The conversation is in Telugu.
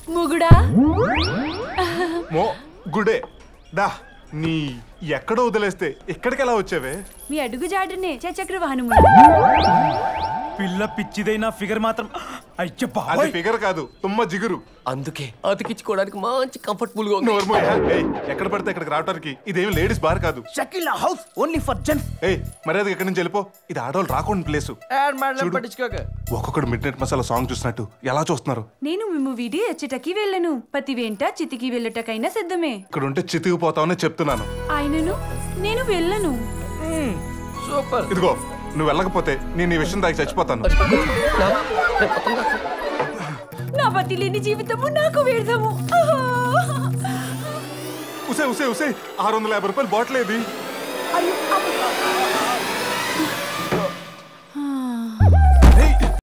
ముగుడా మో గుడే డా నీ ఎక్కడో వదిలేస్తే ఇక్కడికి ఎలా వచ్చావే మీ అడుగు జాడనే చక్ర వాహనము పిల్ల పిచ్చిదైన ఫిగర్ మాత్రం అయ్య అది బాబోయ్ ఫిగర్ కాదు తుమ్మ జిగురు అందుకే అతికించుకోవడానికి మంచి కంఫర్టబుల్ గా ఉంది నోర్మోయ్ ఏయ్ ఎక్కడ పడితే ఎక్కడికి రావడానికి ఇదేమి లేడీస్ బార్ కాదు Shakeela house only for gents ఏయ్ మర్యాద ఇక్కడి నుంచి వెళ్ళిపో ఇది ఆడవాళ్ళు రాకుండా ప్లేస్ చూడు. పట్టించుకోక ఒక్కొక్కడు మిడ్ నైట్ మసాలా సాంగ్ చూసినట్టు ఎలా చూస్తున్నారు నేను మిమ్ము వీడి ఎచ్చటకి వెళ్ళను పతి వెంట చితికి వెళ్ళటకైనా సిద్ధమే ఇక్కడ ఉంటే చితికిపోతావని చెప్తున్నాను ఆయనను నేను వెళ్ళను సూపర్ ఇదిగో నువ్వు వెళ్ళకపోతే నేను ఈ విషయం దాకా చచ్చిపోతాను నా పతి లేని జీవితము నాకు వ్యర్థము ఉసే ఉసే ఉసే ఆరు వందల యాభై రూపాయలు బాటిల్ ఏది అయ్యో, అబ్బా.